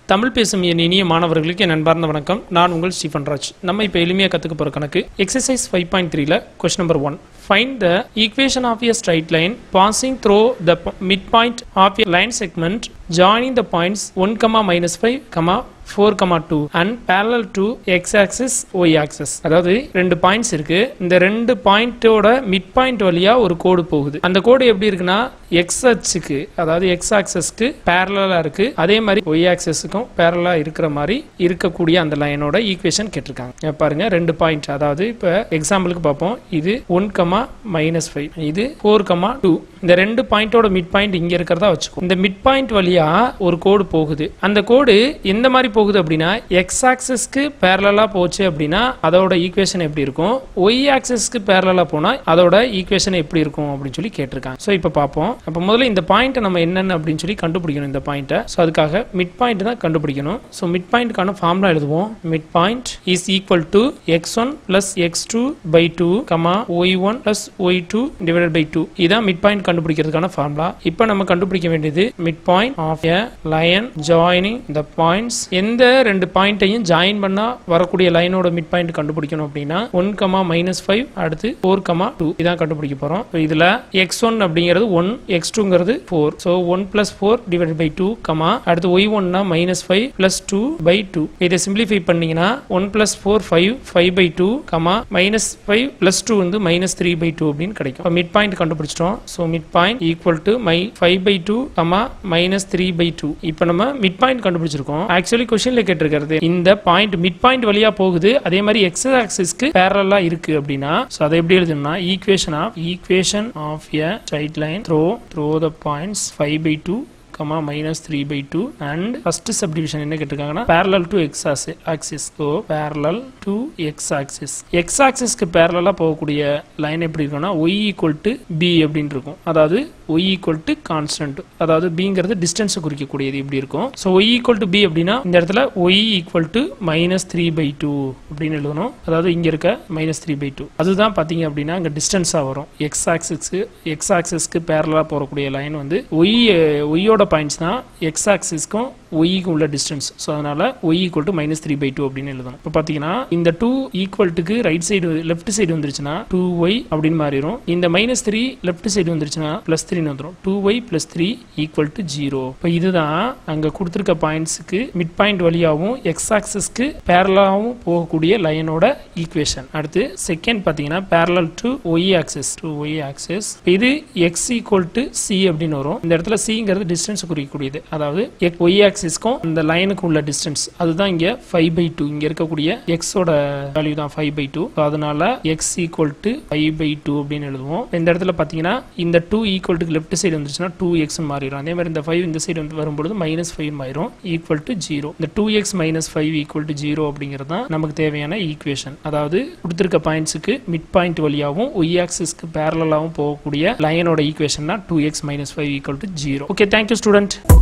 தமிழ் பேசும் என் இனிய மாணவர்களுக்கு என் அன்பார்ந்த வணக்கம் நான் உங்கள் ஸ்டீஃபன் ராஜ் நம்ம இப்போ எளிமையாக கற்றுக்க போகிற கணக்கு எக்ஸசைஸ் ஃபைவ் பாயிண்ட் த்ரீல question number one find the equation of a straight line passing through the mid point of a line segment joining the points 1 comma minus 5 comma 4 comma 2 and parallel to x axis y axis அதாவது ரெண்டு points இருக்கு இந்த ரெண்டு பாயிண்டோட mid point வழியா ஒரு கோடு போகுது அந்த கோடு எப்படி இருக்குன்னா எக்ஸ் அச்சுக்கு அதாவது எக்ஸ் ஆக்சஸ்க்கு பேரலா இருக்கு அதே மாதிரி ஒய் ஆக்சஸுக்கும் பேரலா இருக்கிற மாதிரி இருக்கக்கூடிய அந்த லைனோட ஈக்குவேஷன் கேட்டிருக்காங்க இங்க பாருங்க ரெண்டு பாயிண்ட் அதாவது இப்போ எக்ஸாம்பிளுக்கு பார்ப்போம் இது ஒன் கமா மைனஸ் ஃபைவ் இது ஃபோர் கமா டூ இந்த ரெண்டு பாயிண்டோட மிட் பாயிண்ட் இங்க இருக்கிறதா வச்சுக்கோ இந்த மிட் பாயிண்ட் வழியா ஒரு கோடு போகுது அந்த கோடு எந்த மாதிரி போகுது அப்படின்னா எக்ஸ் ஆக்சஸ்க்கு பேரலா போச்சு அப்படின்னா அதோட ஈக்குவேஷன் எப்படி இருக்கும் ஒய் ஆக்சஸ்க்கு பேரலா போனா அதோட ஈக்குவேஷன் எப்படி இருக்கும் அப்படின்னு சொல்லி கேட்டிருக்காங்க ஸோ இப்போ பார்ப்போம் அப்போ முதல்ல இந்த பாயிண்ட் நம்ம என்னென்ன அப்படின்னு சொல்லி கண்டுபிடிக்கணும் இந்த பாயிண்ட்டை ஸோ அதுக்காக மிட் பாயிண்ட் தான் கண்டுபிடிக்கணும் ஸோ மிட் பாயிண்ட்கான ஃபார்முலா எழுதுவோம் mid point is equal to x one plus x two by two comma y one plus y two divided by two இதான் மிட் பாயிண்ட் கண்டுபிடிக்கிறதுக்கான ஃபார்முலா இப்போ நம்ம கண்டுபிடிக்க வேண்டியது mid point of a line joining the points எந்த ரெண்டு பாயிண்ட்டையும் join பண்ணா வரக்கூடிய லைனோட மிட் பாயிண்ட் கண்டுபிடிக்கணும் அப்படின்னா ஒன் கமா மைனஸ் ஃபைவ் அடுத்து ஃபோர் கமா டூ இதான் கண்டுபிடிக்க போறோம் So இதுல எக்ஸ் ஒன் அப்படிங்கிறது ஒன் எக்ஸ் டூங்கிறது four so one plus four divide by two comma அடுத்து ஒய் ஒன்னா minus five plus two by two இதை சிம்பிளிஃபை பண்ணீங்கன்னா one plus four five five by two comma minus five plus two வந்து minus three by two அப்படின்னு கிடைக்கும் mid point கண்டுபிடிச்சிட்டோம் so mid point equal to my five by two comma minus three by two இப்போ நம்ம mid point கண்டுபிடிச்சிருக்கோம் actually கொஸ்டின்ல கேட்டிருக்கிறது இந்த பாயிண்ட் மிட் பாயிண்ட் வழியா போகுது அதே மாதிரி எக்ஸ் ஆக்சிஸ்க்கு பேரலா இருக்கு அப்படின்னா ஸோ அதை எப்படி எழுதணும்னா equation of equation of a straight line through through the points five by two comma minus three by two and first subdivision என்ன கேட்டிருக்காங்கன்னா parallel to x axis so parallel to x axis x ஆக்சிஸ்க்கு பேரலாக போகக்கூடிய line எப்படி இருக்கும்னா Y equal to B அப்படின்னு இருக்கும் அதாவது ஒய் ஈக்குவல் டு கான்ஸ்டன்ட் அதாவது பிங்கிறது டிஸ்டன்ஸை குறிக்கக்கூடியது இப்படி இருக்கும் so y equal to b அப்படின்னா இந்த இடத்துல y equal to minus three by two அப்படின்னு எழுதணும் அதாவது இங்கே இருக்க மைனஸ் த்ரீ பை டூ அதுதான் பார்த்தீங்க அப்படின்னா அங்கே டிஸ்டன்ஸாக வரும் எக்ஸ் ஆக்சிஸ்க்கு எக்ஸ் ஆக்சிஸ்க்கு பேரலாக போகக்கூடிய லைன் வந்து ஒய் ஒய்யோட பாயிண்ட்ஸ் தான் எக்ஸ் ஆக்சிஸ்க்கும் ஒய்க்கு உள்ள டிஸ்டன்ஸ் ஸோ அதனால y equal to minus three by two அப்படின்னு எழுதணும் இப்போ பார்த்தீங்கன்னா இந்த டூ ஈக்குவல்ட்டுக்கு ரைட் சைடு லெஃப்ட் சைடு வந்துருச்சுன்னா டூ ஒய் அப்படின்னு மாறிடும் இந்த மைனஸ் த்ரீ லெஃப்ட் சைடு வந்துருச்சுன்னா பிளஸ் த்ரீன்னு வந்துடும் two y plus three equal to zero இப்போ இதுதான் அங்கே கொடுத்துருக்க பாயிண்ட்ஸுக்கு மிட் பாயிண்ட் வழியாகவும் எக்ஸ் ஆக்சஸ்க்கு பேரலாகவும் போகக்கூடிய லைனோட ஈக்குவேஷன் அடுத்து செகண்ட் பார்த்தீங்கன்னா parallel to y axis to y access இது எக்ஸ் ஈக்குவல் டு சி அப்படின்னு வரும் இந்த இடத்துல சிங்கிறது டிஸ்டன்ஸ் குறிக்கக்கூடியது அதாவது ஒய் ஆக்சிஸ்க்கும் இந்த லைனுக்கு உள்ள டிஸ்டன்ஸ் அதுதான் இங்க ஃபைவ் பை டூ இங்க இருக்கக்கூடிய எக்ஸோட வேல்யூ தான் ஃபைவ் பை டூ அதனால x equal to five by two அப்படின்னு எழுதுவோம் இந்த இடத்துல பாத்தீங்கன்னா இந்த two equal to left side வந்துருச்சுன்னா டூ எக்ஸ் மாறிடும் அதே மாதிரி இந்த ஃபைவ் இந்த சைடு வந்து வரும்பொழுது மைனஸ் ஃபைவ் மாறிடும் ஈக்குவல் டு ஜீரோ இந்த two x minus five equal to zero அப்படிங்கிறது தான் நமக்கு தேவையான ஈக்குவேஷன் அதாவது கொடுத்துருக்க பாயிண்ட்ஸுக்கு மிட் பாயிண்ட் வழியாகவும் ஒய் ஆக்சிஸ்க்கு பேரலாகவும் போகக்கூடிய லைனோட ஈக்குவேஷன் தான் two x minus five equal to zero okay thank you student